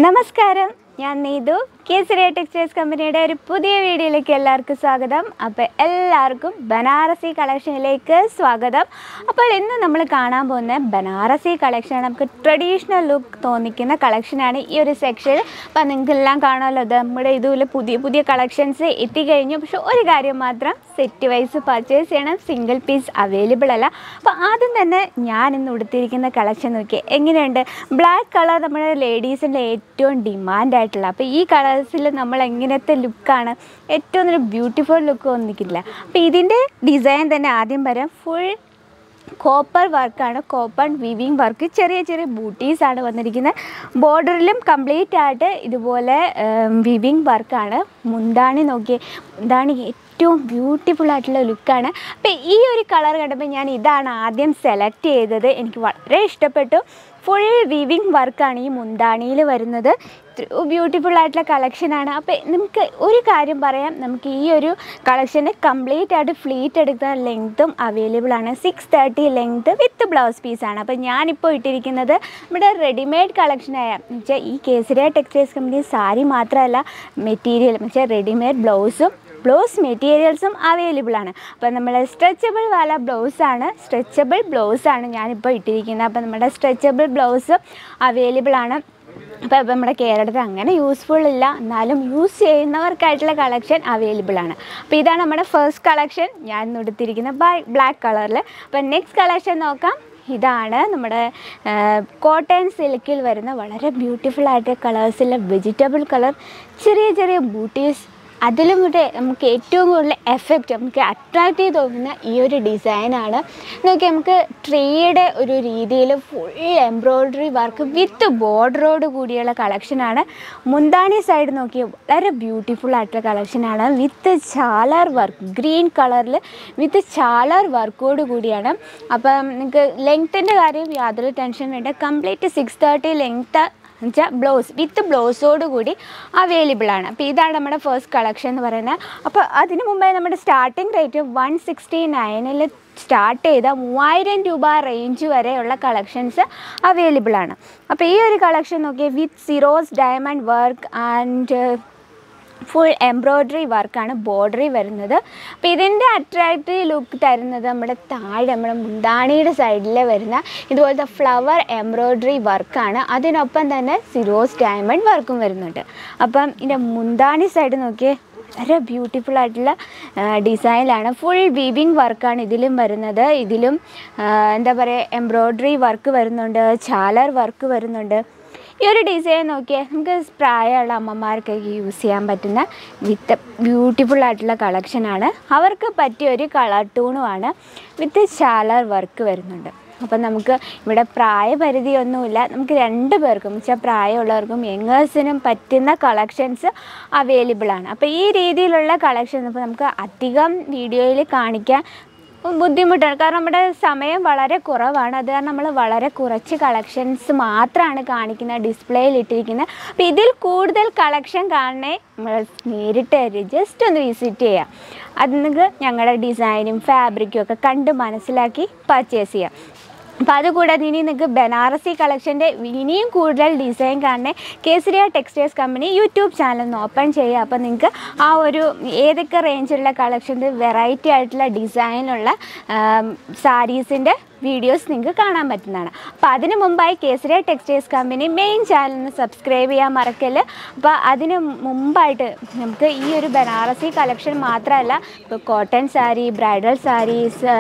നമസ്കാരം ഞാൻ നീതു കേസരിയ ടെക്സ്റ്റൈൽസ് കമ്പനിയുടെ ഒരു പുതിയ വീഡിയോയിലേക്ക് എല്ലാവർക്കും സ്വാഗതം അപ്പോൾ എല്ലാവർക്കും ബനാറസി കളക്ഷനിലേക്ക് സ്വാഗതം അപ്പോൾ ഇന്ന് നമ്മൾ കാണാൻ പോകുന്ന ബനാറസി കളക്ഷനാണ് നമുക്ക് ട്രഡീഷണൽ ലുക്ക് തോന്നിക്കുന്ന കളക്ഷനാണ് ഈ ഒരു സെക്ഷനിൽ അപ്പോൾ നിങ്ങൾക്കെല്ലാം കാണാമല്ലോ ഇത് നമ്മുടെ ഇതുപോലെ പുതിയ പുതിയ കളക്ഷൻസ് എത്തിക്കഴിഞ്ഞു പക്ഷെ ഒരു കാര്യം മാത്രം സെറ്റ് വൈസ് പർച്ചേസ് ചെയ്യണം സിംഗിൾ പീസ് അവൈലബിൾ അല്ല അപ്പോൾ ആദ്യം തന്നെ ഞാൻ ഇന്ന് ഉടുത്തിരിക്കുന്ന കളക്ഷൻ നോക്കി എങ്ങനെയുണ്ട് ബ്ലാക്ക് കളർ നമ്മുടെ ലേഡീസിൻ്റെ ഏറ്റവും ഡിമാൻഡ് ആയിട്ടുള്ള അപ്പോൾ ഈ കളേഴ്സിൽ നമ്മൾ എങ്ങനത്തെ ലുക്കാണ് ഏറ്റവും നല്ല ബ്യൂട്ടിഫുൾ ലുക്ക് വന്നിക്കില്ല അപ്പോൾ ഇതിൻ്റെ ഡിസൈൻ തന്നെ ആദ്യം വരാം ഫുൾ കോപ്പർ വർക്കാണ് കോപ്പർ വിവിങ് വർക്ക് ചെറിയ ചെറിയ ബൂട്ടീസ് ആണ് വന്നിരിക്കുന്നത് ബോർഡറിലും കംപ്ലീറ്റ് ആയിട്ട് ഇതുപോലെ വിവിങ് വർക്കാണ് മുന്താണി നോക്കി മുന്താണി ഏറ്റവും ബ്യൂട്ടിഫുൾ ആയിട്ടുള്ള ലുക്കാണ് അപ്പോൾ ഈ ഒരു കളർ കണ്ടപ്പോൾ ഞാൻ ഇതാണ് ആദ്യം സെലക്ട് ചെയ്തത് എനിക്ക് വളരെ ഇഷ്ടപ്പെട്ടു ഫുൾ വിവിങ് വർക്കാണ് ഈ മുന്താണിയിൽ വരുന്നത് ബ്യൂട്ടിഫുൾ ആയിട്ടുള്ള കളക്ഷനാണ് അപ്പോൾ നമുക്ക് ഒരു കാര്യം പറയാം നമുക്ക് ഈ ഒരു കളക്ഷന് കംപ്ലീറ്റ് ആയിട്ട് ഫ്ലീറ്റ് എടുക്കുന്ന ലെങ്ത്തും അവൈലബിൾ ആണ് six thirty length with blouse പീസാണ് അപ്പോൾ ഞാനിപ്പോൾ ഇട്ടിരിക്കുന്നത് നമ്മുടെ റെഡിമെയ്ഡ് കളക്ഷനായ വെച്ചാൽ ഈ കേസരിയ ടെക്സ്റ്റൈൽസ് കമ്പനി സാരി മാത്രമല്ല മെറ്റീരിയൽ വെച്ചാൽ റെഡിമെയ്ഡ് ബ്ലൗസും ബ്ലൗസ് മെറ്റീരിയൽസും അവൈലബിൾ ആണ് അപ്പോൾ നമ്മൾ സ്ട്രെച്ചബിൾ വാല ബ്ലൗസാണ് സ്ട്രെച്ചബിൾ ബ്ലൗസാണ് ഞാനിപ്പോൾ ഇട്ടിരിക്കുന്നത് അപ്പോൾ നമ്മുടെ സ്ട്രെച്ചബിൾ ബ്ലൗസ് അവൈലബിൾ ആണ് അപ്പോൾ ഇപ്പം നമ്മുടെ കേരളത്തിൽ അങ്ങനെ യൂസ്ഫുൾ ഇല്ല എന്നാലും യൂസ് ചെയ്യുന്നവർക്കായിട്ടുള്ള കളക്ഷൻ അവൈലബിൾ ആണ് അപ്പോൾ ഇതാണ് നമ്മുടെ ഫസ്റ്റ് കളക്ഷൻ ഞാൻ ഇന്ന് എടുത്തിരിക്കുന്ന ബ്ലാക്ക് കളറിൽ അപ്പോൾ നെക്സ്റ്റ് കളക്ഷൻ നോക്കാം ഇതാണ് നമ്മുടെ കോട്ടൺ സിൽക്കിൽ വരുന്ന വളരെ ബ്യൂട്ടിഫുൾ ആയിട്ട് കളേഴ്സിലെ വെജിറ്റബിൾ കളർ ചെറിയ ചെറിയ ബൂട്ടീസ് അതിലും കൂടെ നമുക്ക് ഏറ്റവും കൂടുതൽ എഫക്റ്റ് നമുക്ക് അട്രാക്റ്റ് ചെയ്ത് തോന്നുന്ന ഈ ഒരു ഡിസൈനാണ് നോക്കി നമുക്ക് ട്രീയുടെ ഒരു രീതിയിൽ ഫുൾ എംബ്രോയ്ഡറി വർക്ക് വിത്ത് ബോർഡറോട് കൂടിയുള്ള കളക്ഷനാണ് മുന്താണി സൈഡ് നോക്കി വളരെ ബ്യൂട്ടിഫുൾ ആയിട്ടുള്ള കളക്ഷനാണ് വിത്ത് ചാലർ വർക്ക് ഗ്രീൻ കളറിൽ വിത്ത് ചാലർ വർക്കോട് കൂടിയാണ് അപ്പം നിങ്ങൾക്ക് ലെങ്ത്തിൻ്റെ കാര്യം യാതൊരു ടെൻഷൻ വേണ്ട കംപ്ലീറ്റ് സിക്സ് തേർട്ടി ലെങ്ത്ത് എന്നുവെച്ചാൽ ബ്ലൗസ് വിത്ത് ബ്ലൗസോട് കൂടി അവൈലബിൾ ആണ് അപ്പോൾ ഇതാണ് നമ്മുടെ ഫസ്റ്റ് കളക്ഷൻ എന്ന് പറയുന്നത് അപ്പോൾ അതിന് മുമ്പായി നമ്മുടെ സ്റ്റാർട്ടിംഗ് റേറ്റ് വൺ സിക്സ്റ്റി നയനിൽ സ്റ്റാർട്ട് ചെയ്ത മൂവായിരം രൂപ റേഞ്ച് വരെയുള്ള കളക്ഷൻസ് അവൈലബിൾ ആണ് അപ്പോൾ ഈ ഒരു കളക്ഷൻ നോക്കിയാൽ with zeros diamond work and full embroidery വർക്കാണ് ബോർഡറി വരുന്നത് അപ്പോൾ ഇതിൻ്റെ അട്രാക്റ്റീവ് ലുക്ക് തരുന്നത് നമ്മുടെ താഴെ നമ്മുടെ മുന്താണിയുടെ സൈഡിൽ വരുന്ന ഇതുപോലത്തെ ഫ്ലവർ എംബ്രോയ്ഡറി വർക്കാണ് അതിനൊപ്പം തന്നെ സിറോസ് ഡയമണ്ട് വർക്കും വരുന്നുണ്ട് അപ്പം ഇതിൻ്റെ മുന്താണി സൈഡ് നോക്കിയേ വളരെ ബ്യൂട്ടിഫുൾ ആയിട്ടുള്ള ഡിസൈനിലാണ് ഫുൾ വീവിങ് വർക്കാണ് ഇതിലും വരുന്നത് ഇതിലും എന്താ പറയുക എംബ്രോയ്ഡറി വർക്ക് വരുന്നുണ്ട് ചാലർ വർക്ക് വരുന്നുണ്ട് ഈ ഒരു ഡിസൈൻ നോക്കിയാൽ നമുക്ക് പ്രായമുള്ള അമ്മമാർക്കൊക്കെ യൂസ് ചെയ്യാൻ പറ്റുന്ന വിത്ത് ബ്യൂട്ടിഫുൾ ആയിട്ടുള്ള കളക്ഷനാണ് അവർക്ക് പറ്റിയ ഒരു കളർ ടൂണുമാണ് വിത്ത് ചാലർ വർക്ക് വരുന്നുണ്ട് അപ്പം നമുക്ക് ഇവിടെ പ്രായപരിധിയൊന്നുമില്ല നമുക്ക് രണ്ട് പേർക്കും വെച്ചാൽ പ്രായമുള്ളവർക്കും യങ്ങേഴ്സിനും പറ്റുന്ന കളക്ഷൻസ് അവൈലബിൾ ആണ് അപ്പോൾ ഈ രീതിയിലുള്ള കളക്ഷൻ ഇപ്പോൾ നമുക്ക് അധികം വീഡിയോയിൽ കാണിക്കാൻ ബുദ്ധിമുട്ടാണ് കാരണം നമ്മുടെ സമയം വളരെ കുറവാണ് അത് കാരണം നമ്മൾ വളരെ കുറച്ച് കളക്ഷൻസ് മാത്രമാണ് കാണിക്കുന്നത് ഡിസ്പ്ലേയിൽ ഇട്ടിരിക്കുന്നത് അപ്പോൾ ഇതിൽ കൂടുതൽ കളക്ഷൻ കാണണേ നമ്മൾ നേരിട്ട് ജസ്റ്റ് ഒന്ന് വിസിറ്റ് ചെയ്യാം അത് നിങ്ങൾക്ക് ഞങ്ങളുടെ ഡിസൈനും ഫാബ്രിക്കും ഒക്കെ കണ്ട് മനസ്സിലാക്കി പർച്ചേസ് ചെയ്യാം അപ്പോൾ അതുകൂടാതെ ഇനി നിങ്ങൾക്ക് ബനാറസി കളക്ഷൻ്റെ ഇനിയും കൂടുതൽ ഡിസൈൻ കാണണേ Kesariya textiles company YouTube channel ഒന്ന് ഓപ്പൺ ചെയ്യുക അപ്പോൾ നിങ്ങൾക്ക് ആ ഒരു ഏതൊക്കെ റേഞ്ചിലുള്ള കളക്ഷൻ്റെ വെറൈറ്റി ആയിട്ടുള്ള ഡിസൈനുള്ള സാരീസിൻ്റെ വീഡിയോസ് നിങ്ങൾക്ക് കാണാൻ പറ്റുന്നതാണ് അപ്പോൾ അതിന് മുമ്പായി കേസരിയ ടെക്സ്റ്റൈൽസ് കമ്പനി മെയിൻ ചാനലിന് സബ്സ്ക്രൈബ് ചെയ്യാൻ മറക്കല്ല് അപ്പോൾ അതിന് മുമ്പായിട്ട് നമുക്ക് ഈ ഒരു ബനാറസി കളക്ഷൻ മാത്രമല്ല ഇപ്പോൾ cotton sari bridal saris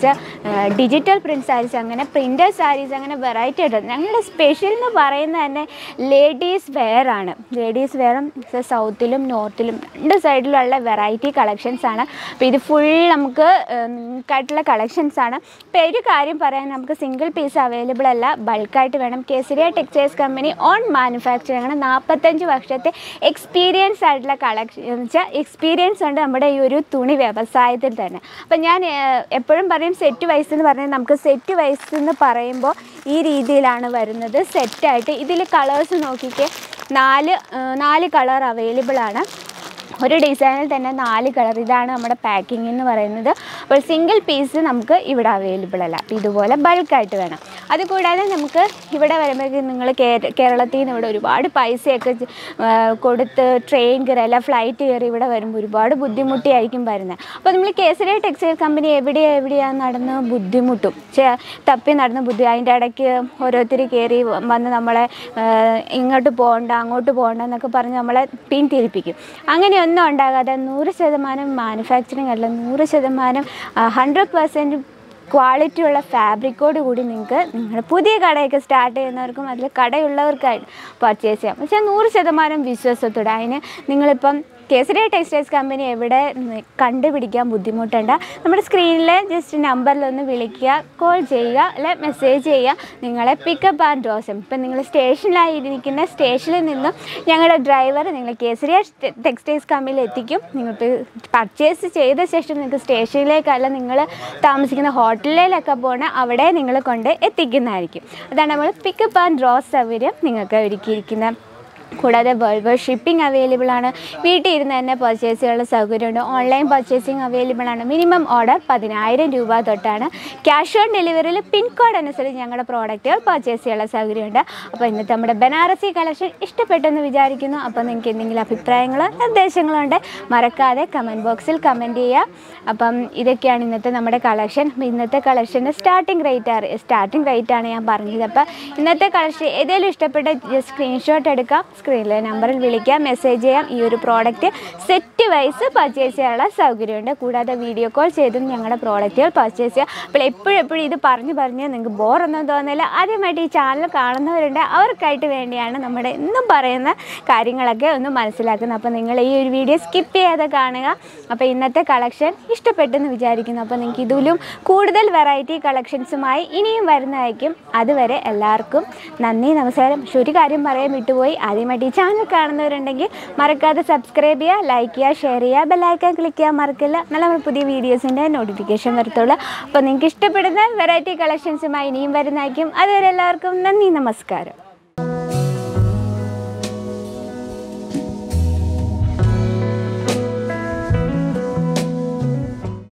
digital print saris അങ്ങനെ പ്രിൻറ്റഡ് സാരീസ് അങ്ങനെ വെറൈറ്റി ആയിട്ട് ഞങ്ങളുടെ സ്പെഷ്യൽ എന്ന് പറയുന്നത് തന്നെ ലേഡീസ് വെയർ ആണ് ലേഡീസ് വെയറും സൗത്തിലും നോർത്തിലും രണ്ട് സൈഡിലുള്ള വെറൈറ്റി കളക്ഷൻസ് ആണ് അപ്പോൾ ഇത് ഫുൾ നമുക്ക് നിങ്ങൾക്കായിട്ടുള്ള കളക്ഷൻസ് ആണ് ഇപ്പോൾ ഒരു കാര്യം പറയാൻ നമുക്ക് സിംഗിൾ പീസ് അവൈലബിൾ അല്ല ബൾക്കായിട്ട് വേണം Kesariya textiles company own manufacturing ആണ് നാൽപ്പത്തഞ്ച് വർഷത്തെ എക്സ്പീരിയൻസ് ആയിട്ടുള്ള കളക്ഷൻ എന്ന് വെച്ചാൽ എക്സ്പീരിയൻസ് ഉണ്ട് നമ്മുടെ ഈ ഒരു തുണി വ്യവസായത്തിൽ തന്നെ അപ്പം ഞാൻ എപ്പോഴും പറയും സെറ്റ് വൈസ് എന്ന് പറഞ്ഞാൽ നമുക്ക് സെറ്റ് വൈസ് എന്ന് പറയുമ്പോൾ ഈ രീതിയിലാണ് വരുന്നത് സെറ്റായിട്ട് ഇതിൽ കളേഴ്സ് നോക്കിക്കേ നാല് നാല് കളർ അവൈലബിൾ ആണ് ഒരു ഡിസൈനിൽ തന്നെ നാല് കളർ ഇതാണ് നമ്മുടെ പാക്കിംഗ് എന്ന് പറയുന്നത് അപ്പോൾ സിംഗിൾ പീസ് നമുക്ക് ഇവിടെ അവൈലബിൾ അല്ല അപ്പോൾ ഇതുപോലെ ബൾക്കായിട്ട് വേണം അതുകൂടാതെ നമുക്ക് ഇവിടെ വരുമ്പോഴേക്കും നിങ്ങൾ കേരളത്തിൽ നിന്ന് ഇവിടെ ഒരുപാട് പൈസയൊക്കെ ചെ- ആ, കൊടുത്ത് ട്രെയിൻ കയറി അല്ല ഫ്ലൈറ്റ് കയറി ഇവിടെ വരുമ്പോൾ ഒരുപാട് ബുദ്ധിമുട്ടിയായിരിക്കും വരുന്നത് അപ്പോൾ നമ്മൾ കേസരി ടെക്സ്റ്റൈൽ കമ്പനി എവിടെയാ എവിടെയാണ് നടന്ന് ബുദ്ധിമുട്ടും ചെ- തപ്പി നടന്ന് ബുദ്ധി അതിൻ്റെ ഇടയ്ക്ക് ഓരോരുത്തർ കയറി വന്ന് നമ്മളെ ആ, ഇങ്ങോട്ട് പോകണ്ട അങ്ങോട്ട് പോകണ്ട എന്നൊക്കെ പറഞ്ഞ് നമ്മളെ പിന്തിരിപ്പിക്കും അങ്ങനെയൊന്നും ഉണ്ടാകാതെ നൂറ് ശതമാനം മാനുഫാക്ചറിങ് അല്ല നൂറ് ശതമാനം ഹൺഡ്രഡ് പെർസെൻറ്റ് ക്വാളിറ്റിയുള്ള ഫാബ്രിക്കോട് കൂടി നിങ്ങൾക്ക് നിങ്ങളുടെ പുതിയ കടയൊക്കെ സ്റ്റാർട്ട് ചെയ്യുന്നവർക്കും അതിൽ കടയുള്ളവർക്കായിട്ട് പർച്ചേസ് ചെയ്യാം പക്ഷേ നൂറ് ശതമാനം വിശ്വാസത്തോടെ അതിന് നിങ്ങളിപ്പം കേസരി ടെക്സ്റ്റൈൽസ് കമ്പനി എവിടെ നി- കണ്ടുപിടിക്കാൻ ബുദ്ധിമുട്ടുണ്ട് നമ്മുടെ സ്ക്രീനിലെ ജസ്റ്റ് നമ്പറിലൊന്ന് വിളിക്കുക കോൾ ചെയ്യുക അല്ലെ മെസ്സേജ് ചെയ്യുക നിങ്ങളെ പിക്കപ്പ് ആൻഡ് ഡ്രോസ് ഇപ്പം നിങ്ങൾ സ്റ്റേഷനിലായി ഇരിക്കുന്ന സ്റ്റേഷനിൽ നിന്നും ഞങ്ങളുടെ ഡ്രൈവർ നിങ്ങൾ കേസരി ടെക്സ്റ്റൈൽസ് കമ്പനിയിൽ എത്തിക്കും നിങ്ങൾക്ക് പർച്ചേസ് ചെയ്ത ശേഷം നിങ്ങൾക്ക് സ്റ്റേഷനിലേക്കല്ല നിങ്ങൾ താമസിക്കുന്ന ഹോട്ടലിലൊക്കെ പോകണം അവിടെ നിങ്ങൾ കൊണ്ട് എത്തിക്കുന്നതായിരിക്കും അതാണ് നമ്മൾ പിക്കപ്പ് ആൻഡ് ഡ്രോസ് സൗകര്യം നിങ്ങൾക്ക് ഒരുക്കിയിരിക്കുന്നത് കൂടാതെ വേൾഡ് വൈഡ് ഷിപ്പിംഗ് അവൈലബിൾ ആണ് വീട്ടിൽ ഇരുന്ന് തന്നെ പർച്ചേസ് ചെയ്യാനുള്ള സൗകര്യമുണ്ട് ഓൺലൈൻ പർച്ചേസിങ് അവൈലബിൾ ആണ് മിനിമം ഓർഡർ പതിനായിരം രൂപ തൊട്ടാണ് ക്യാഷ് ഓൺ ഡെലിവറിയിൽ പിൻകോഡ് അനുസരിച്ച് ഞങ്ങളുടെ പ്രോഡക്റ്റുകൾ പർച്ചേസ് ചെയ്യാനുള്ള സൗകര്യമുണ്ട് അപ്പോൾ ഇന്നത്തെ നമ്മുടെ ബനാറസി കളക്ഷൻ ഇഷ്ടപ്പെട്ടെന്ന് വിചാരിക്കുന്നു അപ്പോൾ നിങ്ങൾക്ക് എന്തെങ്കിലും അഭിപ്രായങ്ങളോ നിർദ്ദേശങ്ങളോ ഉണ്ട് മറക്കാതെ കമൻറ്റ് ബോക്സിൽ കമൻറ്റ് ചെയ്യുക അപ്പം ഇതൊക്കെയാണ് ഇന്നത്തെ നമ്മുടെ കളക്ഷൻ അപ്പോൾ ഇന്നത്തെ കളക്ഷൻ്റെ സ്റ്റാർട്ടിംഗ് റേറ്റ് ആണ് സ്റ്റാർട്ടിംഗ് റേറ്റ് ആണ് ഞാൻ പറഞ്ഞത് അപ്പോൾ ഇന്നത്തെ കളക്ഷൻ ഏതെങ്കിലും ഇഷ്ടപ്പെട്ട സ്ക്രീൻഷോട്ട് എടുക്കാം സ്ക്രീനിലെ നമ്പറിൽ വിളിക്കാം മെസ്സേജ് ചെയ്യാം ഈ ഒരു പ്രോഡക്റ്റ് സെറ്റ് വൈസ് പർച്ചേസ് ചെയ്യാനുള്ള സൗകര്യമുണ്ട് കൂടാതെ വീഡിയോ കോൾ ചെയ്തും ഞങ്ങളുടെ പ്രോഡക്റ്റുകൾ പർച്ചേസ് ചെയ്യാം അപ്പോൾ എപ്പോഴും എപ്പോഴും ഇത് പറഞ്ഞു പറഞ്ഞ് നിങ്ങൾക്ക് ബോറൊന്നും തോന്നില്ല ആദ്യമായിട്ട് ഈ ചാനൽ കാണുന്നവരുണ്ട് അവർക്കായിട്ട് വേണ്ടിയാണ് നമ്മുടെ എന്നും പറയുന്ന കാര്യങ്ങളൊക്കെ ഒന്ന് മനസ്സിലാക്കുന്നത് അപ്പോൾ നിങ്ങൾ ഈ ഒരു വീഡിയോ സ്കിപ്പ് ചെയ്യാതെ കാണുക അപ്പോൾ ഇന്നത്തെ കളക്ഷൻ ഇഷ്ടപ്പെട്ടെന്ന് വിചാരിക്കുന്നു അപ്പോൾ നിങ്ങൾക്ക് ഇതിലും കൂടുതൽ വെറൈറ്റി കളക്ഷൻസുമായി ഇനിയും വരുന്നതായിരിക്കും അതുവരെ എല്ലാവർക്കും നന്ദി നമസ്കാരം പക്ഷെ ഒരു കാര്യം പറയാൻ വിട്ടുപോയി ആദ്യമായിട്ട് ഈ ചാനൽ കാണുന്നവരുണ്ടെങ്കിൽ മറക്കാതെ സബ്സ്ക്രൈബ് ചെയ്യുക ലൈക്ക് ചെയ്യുക ഷെയർ ചെയ്യുക ബെല്ലൈക്കൺ ക്ലിക്ക് ചെയ്യാൻ മറക്കില്ല നല്ല നമ്മൾ പുതിയ വീഡിയോസിൻ്റെ നോട്ടിഫിക്കേഷൻ വരത്തുള്ളൂ അപ്പോൾ നിങ്ങൾക്ക് ഇഷ്ടപ്പെടുന്ന വെറൈറ്റി കളക്ഷൻസുമായി ഇനിയും വരുന്നതായിരിക്കും അതുവരെ എല്ലാവർക്കും നന്ദി നമസ്കാരം